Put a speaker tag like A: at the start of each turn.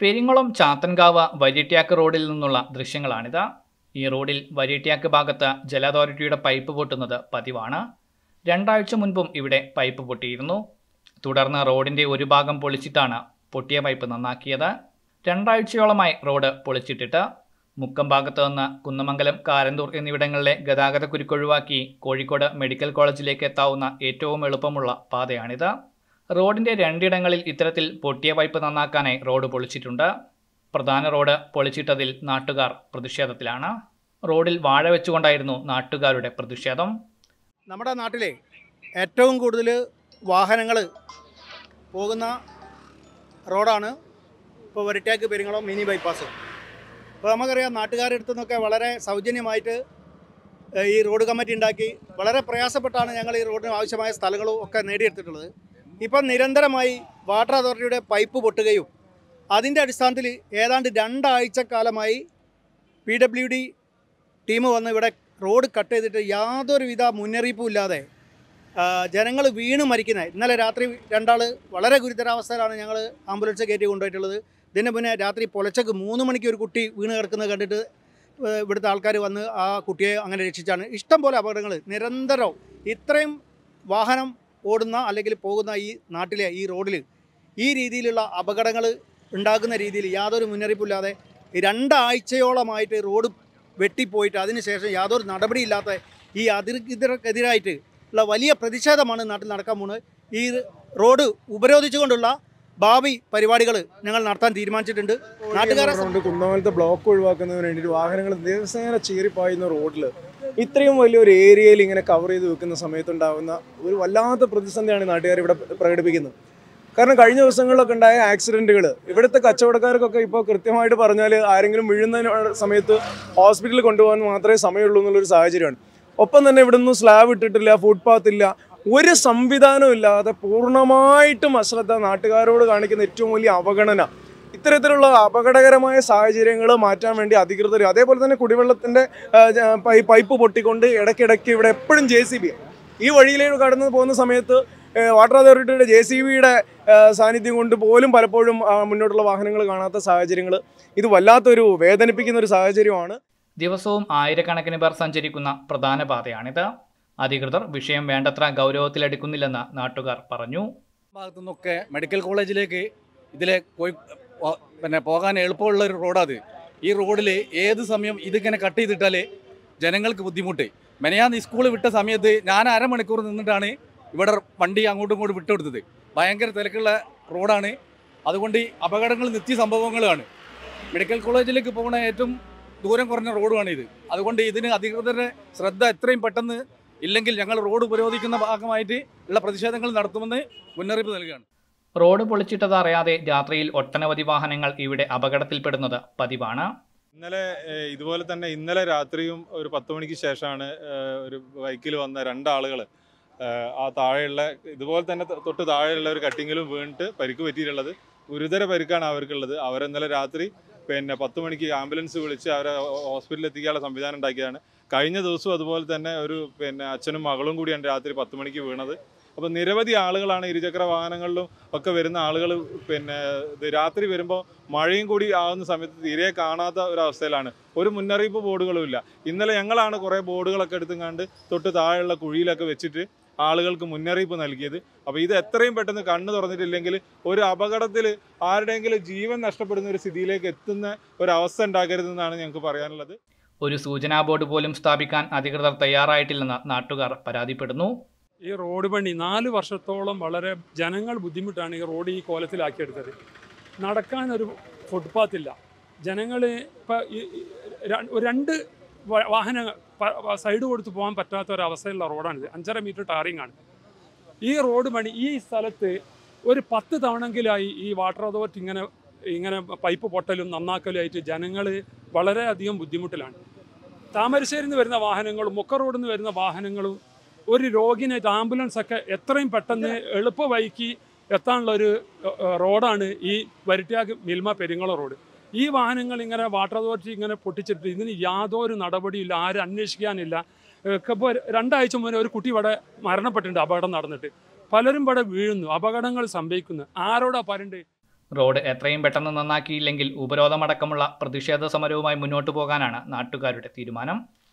A: പെരിങ്ങളം ചാത്തൻകാവ് വരിട്യാക്ക് റോഡിൽ നിന്നുള്ള ദൃശ്യങ്ങളാണിത് ഈ റോഡിൽ വരിട്യാക്ക് ഭാഗത്ത് ജല അതോറിറ്റിയുടെ പൈപ്പ് പൊട്ടുന്നത് പതിവാണ് രണ്ടാഴ്ച മുൻപും ഇവിടെ പൈപ്പ് പൊട്ടിയിരുന്നു തുടർന്ന് റോഡിന്റെ ഒരു ഭാഗം പൊളിച്ചിട്ടാണ് പൊട്ടിയ പൈപ്പ് നന്നാക്കിയത് രണ്ടാഴ്ചയോളമായി റോഡ് പൊളിച്ചിട്ടിട്ട് മുക്കം ഭാഗത്ത് നിന്ന് കുന്നമംഗലം കാരന്തൂർ എന്നിവിടങ്ങളിലെ ഗതാഗത കുരുക്കൊഴിവാക്കി കോഴിക്കോട് മെഡിക്കൽ കോളേജിലേക്ക് എത്താവുന്ന ഏറ്റവും എളുപ്പമുള്ള പാതയാണിത് റോഡിന്റെ രണ്ടിടങ്ങളിൽ ഇത്തരത്തിൽ പൊട്ടിയ പൈപ്പ് നന്നാക്കാനായി റോഡ് പൊളിച്ചിട്ടുണ്ട് പ്രധാന റോഡ് പൊളിച്ചിട്ടതിൽ നാട്ടുകാർ പ്രതിഷേധത്തിലാണ് റോഡിൽ വാഴ വെച്ചുകൊണ്ടായിരുന്നു നാട്ടുകാരുടെ പ്രതിഷേധം
B: നമ്മുടെ നാട്ടിലെ ഏറ്റവും കൂടുതൽ വാഹനങ്ങൾ പോകുന്ന റോഡാണ് ഇപ്പോൾ വരട്യാക്ക് പെരിങ്ങളം മിനി ബൈപ്പാസ് അപ്പോൾ നമുക്കറിയാം നാട്ടുകാരുടെ അടുത്തു നിന്നൊക്കെ വളരെ സൗജന്യമായിട്ട് ഏഹ്, ഈ റോഡ് കമ്മിറ്റി ഉണ്ടാക്കി വളരെ പ്രയാസപ്പെട്ടാണ് ഞങ്ങൾ ഈ റോഡിന് ആവശ്യമായ സ്ഥലങ്ങളും ഒക്കെ നേടിയെടുത്തിട്ടുള്ളത് ഇപ്പം നിരന്തരമായി വാട്ടർ അതോറിറ്റിയുടെ പൈപ്പ് പൊട്ടുകയും അതിൻ്റെ അടിസ്ഥാനത്തിൽ ഏതാണ്ട് രണ്ടാഴ്ചക്കാലമായി പി ഡബ്ല്യു ഡി ടീം വന്ന് ഇവിടെ റോഡ് കട്ട് ചെയ്തിട്ട് യാതൊരുവിധ മുന്നറിയിപ്പും ഇല്ലാതെ ജനങ്ങൾ വീണ് മരിക്കുന്നത് ഇന്നലെ രാത്രി രണ്ടാൾ വളരെ ഗുരുതരാവസ്ഥയിലാണ് ഞങ്ങൾ ആംബുലൻസ് കയറ്റി കൊണ്ടുപോയിട്ടുള്ളത് ഇതിന് മുന്നേ രാത്രി പുലച്ചക്ക് മൂന്ന് മണിക്ക് ഒരു കുട്ടി വീണ് കിടക്കുന്നത് കണ്ടിട്ട് ഏഹ് ഇവിടുത്തെ ആൾക്കാർ വന്ന് ആ കുട്ടിയെ അങ്ങനെ രക്ഷിച്ചാണ് ഇഷ്ടം പോലെ അപകടങ്ങൾ നിരന്തരം ഇത്രയും വാഹനം ഓടുന്ന അല്ലെങ്കിൽ പോകുന്ന ഈ നാട്ടിലെ ഈ റോഡിൽ ഈ രീതിയിലുള്ള അപകടങ്ങൾ ഉണ്ടാകുന്ന രീതിയിൽ യാതൊരു മുന്നറിയിപ്പില്ലാതെ രണ്ടാഴ്ചയോളമായിട്ട് റോഡ് വെട്ടിപ്പോയിട്ട് അതിനുശേഷം യാതൊരു നടപടിയില്ലാത്ത ഈ അതിർക്കെതിരായിട്ട് ഉള്ള വലിയ പ്രതിഷേധമാണ് നാട്ടിൽ നടക്കാൻ പോകുന്നത് ഈ റോഡ് ഉപരോധിച്ചുകൊണ്ടുള്ള ഭാവി പരിപാടികൾ ഞങ്ങൾ നടത്താൻ തീരുമാനിച്ചിട്ടുണ്ട് നാട്ടുകാരെ സം-
C: കൊണ്ട് കുന്നമലത്തെ ബ്ലോക്ക് ഒഴിവാക്കുന്നതിന് വേണ്ടിയിട്ട് വാഹനങ്ങൾ ദിവസേന ചീറിപ്പായുന്ന റോഡിൽ ഇത്രയും വലിയൊരു ഏരിയയിൽ ഇങ്ങനെ കവർ ചെയ്ത് വെക്കുന്ന സമയത്തുണ്ടാകുന്ന ഒരു വല്ലാത്ത പ്രതിസന്ധിയാണ് നാട്ടുകാർ ഇവിടെ പ്രകടിപ്പിക്കുന്നത് കാരണം കഴിഞ്ഞ ദിവസങ്ങളിലൊക്കെ ഉണ്ടായ ആക്സിഡന്റുകൾ ഇവിടുത്തെ കച്ചവടക്കാർക്കൊക്കെ ഇപ്പോൾ കൃത്യമായിട്ട് പറഞ്ഞാൽ ആരെങ്കിലും വീഴുന്ന സമയത്ത് ഹോസ്പിറ്റലിൽ കൊണ്ടുപോകാൻ മാത്രമേ സമയമുള്ളൂ എന്നുള്ളൊരു സാഹചര്യമാണ് ഒപ്പം തന്നെ ഇവിടെ ഒന്നും സ്ലാബ് ഇട്ടിട്ടില്ല ഫുട്പാത്ത് ഇല്ല ഒരു സംവിധാനവും ഇല്ലാതെ പൂർണ്ണമായിട്ടും അശ്രദ്ധ നാട്ടുകാരോട് കാണിക്കുന്ന ഏറ്റവും വലിയ അവഗണന ഇത്തരത്തിലുള്ള അപകടകരമായ സാഹചര്യങ്ങൾ മാറ്റാൻ വേണ്ടി അധികൃതർ അതേപോലെ തന്നെ കുടിവെള്ളത്തിന്റെ ആ, ജ- പൈ- പൈപ്പ് പൊട്ടിക്കൊണ്ട് ഇടയ്ക്കിടയ്ക്ക് ഇവിടെ എപ്പോഴും ജെ സി ബി ഈ വഴിയിലേക്ക് കടന്നു പോകുന്ന സമയത്ത് ഏ, വാട്ടർ അതോറിറ്റിയുടെ ജെ സി ബിയുടെ സാന്നിധ്യം കൊണ്ട് പോലും പലപ്പോഴും ആ, മുന്നോട്ടുള്ള വാഹനങ്ങൾ കാണാത്ത സാഹചര്യങ്ങൾ ഇത് വല്ലാത്തൊരു വേദനിപ്പിക്കുന്ന ഒരു സാഹചര്യമാണ്
A: ദിവസവും ആയിരക്കണക്കിന് പേർ സഞ്ചരിക്കുന്ന പ്രധാന പാതയാണിത് അധികൃതർ വിഷയം വേണ്ടത്ര ഗൗരവത്തിലെടുക്കുന്നില്ലെന്ന് നാട്ടുകാർ പറഞ്ഞു
D: ഭാഗത്തു നിന്നൊക്കെ മെഡിക്കൽ കോളേജിലേക്ക് ഇതിലെ പോയി പോ- പിന്നെ പോകാൻ എളുപ്പമുള്ള ഒരു റോഡാത് ഈ റോഡിൽ ഏത് സമയം ഇതിങ്ങനെ കട്ട് ചെയ്തിട്ടാൽ ജനങ്ങൾക്ക് ബുദ്ധിമുട്ട് മെനയാന്ന് സ്കൂൾ വിട്ട സമയത്ത് ഞാൻ അരമണിക്കൂർ നിന്നിട്ടാണ് ഇവിടെ വണ്ടി അങ്ങോട്ടും ഇങ്ങോട്ടും വിട്ടുകൊടുത്തത് ഭയങ്കര തിരക്കുള്ള റോഡാണ് അതുകൊണ്ട് ഈ അപകടങ്ങൾ നിത്യ സംഭവങ്ങളാണ് മെഡിക്കൽ കോളേജിലേക്ക് പോകുന്ന ഏറ്റവും ദൂരം കുറഞ്ഞ റോഡുമാണ് ഇത് അതുകൊണ്ട് ഇതിന് അധികൃതരുടെ ശ്രദ്ധ എത്രയും പെട്ടെന്ന് ഇല്ലെങ്കിൽ ഞങ്ങൾ റോഡ് ഉപരോധിക്കുന്ന ഭാഗമായിട്ട് ഉള്ള പ്രതിഷേധങ്ങൾ നടത്തുമെന്ന് മുന്നറിയിപ്പ് നൽകുകയാണ്
A: റോഡ് പൊളിച്ചിട്ടത് അറിയാതെ രാത്രിയിൽ ഒട്ടനവധി വാഹനങ്ങൾ ഇവിടെ അപകടത്തിൽപ്പെടുന്നത് പതിവാണ്
E: ഇന്നലെ ഏഹ്, ഇതുപോലെ തന്നെ ഇന്നലെ രാത്രിയും ഒരു പത്ത് മണിക്ക് ശേഷമാണ് ഏഹ്, ഒരു ബൈക്കിൽ വന്ന രണ്ടാളുകൾ ആ താഴെയുള്ള ഇതുപോലെ തന്നെ തൊ- തൊട്ട് താഴെയുള്ള ഒരു കട്ടിങ്ങിലും വീണിട്ട് പരിക്ക് പറ്റിയിട്ടുള്ളത് ഗുരുതര പരിക്കാണ് അവർക്കുള്ളത് അവരെന്നലെ രാത്രി പിന്നെ പത്ത് മണിക്ക് ആംബുലൻസ് വിളിച്ച് അവരെ ഹോസ്പിറ്റലിൽ എത്തിക്കാനുള്ള സംവിധാനം ഉണ്ടാക്കിയതാണ് കഴിഞ്ഞ ദിവസവും അതുപോലെ തന്നെ ഒരു പിന്നെ അച്ഛനും മകളും കൂടിയാണ് രാത്രി പത്ത് മണിക്ക് വീണത് അപ്പോൾ നിരവധി ആളുകളാണ് ഇരുചക്ര വാഹനങ്ങളിലും ഒക്കെ വരുന്ന ആളുകൾ പിന്നെ ഇത് രാത്രി വരുമ്പോൾ മഴയും കൂടി ആവുന്ന സമയത്ത് തീരെ കാണാത്ത ഒരു അവസ്ഥയിലാണ് ഒരു മുന്നറിയിപ്പ് ബോർഡുകളും ഇല്ല ഇന്നലെ ഞങ്ങളാണ് കുറേ ബോർഡുകളൊക്കെ എടുത്തും തൊട്ട് താഴെയുള്ള കുഴിയിലൊക്കെ വെച്ചിട്ട് ആളുകൾക്ക് മുന്നറിയിപ്പ് നൽകിയത് അപ്പോൾ ഇത് എത്രയും പെട്ടെന്ന് കണ്ണ് തുറന്നിട്ടില്ലെങ്കിൽ ഒരു അപകടത്തിൽ ആരുടെയെങ്കിലും ജീവൻ നഷ്ടപ്പെടുന്ന ഒരു സ്ഥിതിയിലേക്ക് എത്തുന്ന ഒരു അവസ്ഥ ഉണ്ടാക്കരുതെന്നാണ് ഞങ്ങൾക്ക് പറയാനുള്ളത്
A: ഒരു സൂചനാ ബോർഡ് പോലും സ്ഥാപിക്കാൻ അധികൃതർ തയ്യാറായിട്ടില്ലെന്ന് നാട്ടുകാർ പരാതിപ്പെടുന്നു
F: ഈ റോഡ് പണി നാല് വർഷത്തോളം വളരെ ജനങ്ങൾ ബുദ്ധിമുട്ടാണ് ഈ റോഡ് ഈ കോലത്തിലാക്കിയെടുത്തത് നടക്കാനൊരു ഫുട്പാത്ത് ഇല്ല ജനങ്ങൾ ഇപ്പം ഒരു രണ്ട് വ- വാഹനങ്ങൾ പ- വ- സൈഡ് കൊടുത്ത് പോകാൻ പറ്റാത്ത ഒരു അവസ്ഥയുള്ള റോഡാണിത് അഞ്ചര മീറ്റർ ടാറിംഗ് ആണ് ഈ റോഡ് പണി ഈ സ്ഥലത്ത് ഒരു പത്ത് തവണങ്കിലായി ഈ വാട്ടർ അതോറിറ്റി ഇങ്ങനെ ഇങ്ങനെ പൈപ്പ് പൊട്ടലും നന്നാക്കലും ആയിട്ട് ജനങ്ങൾ വളരെയധികം ബുദ്ധിമുട്ടിലാണ് താമരശ്ശേരിയിൽ നിന്ന് വരുന്ന വാഹനങ്ങളും മുക്ക റോഡിൽ നിന്ന് വരുന്ന വാഹനങ്ങളും ഒരു രോഗിനായിട്ട് ആംബുലൻസ് ഒക്കെ എത്രയും പെട്ടെന്ന് എളുപ്പ വഴിക്ക് എത്താനുള്ള ഒരു ഏഹ്, ഏഹ്, റോഡാണ് ഈ വരിട്ടാക്ക് മിൽമ പെരിങ്ങളം റോഡ് ഈ വാഹനങ്ങൾ ഇങ്ങനെ വാട്ടർ അതോറിറ്റി ഇങ്ങനെ പൊട്ടിച്ചിട്ട് ഇതിന് യാതൊരു നടപടിയില്ല ആരും അന്വേഷിക്കാനില്ല ഒക്കെ ഇപ്പോൾ രണ്ടാഴ്ച മുന്നേ ഒരു കുട്ടി ഇവിടെ മരണപ്പെട്ടിട്ടുണ്ട് അപകടം നടന്നിട്ട് പലരും ഇവിടെ വീഴുന്നു അപകടങ്ങൾ സംഭവിക്കുന്നു ആരോടാ പറയണ്ടേ
A: റോഡ് എത്രയും പെട്ടെന്ന് നന്നാക്കിയില്ലെങ്കിൽ ഉപരോധമടക്കമുള്ള പ്രതിഷേധ സമരവുമായി മുന്നോട്ടു പോകാനാണ് നാട്ടുകാരുടെ തീരുമാനം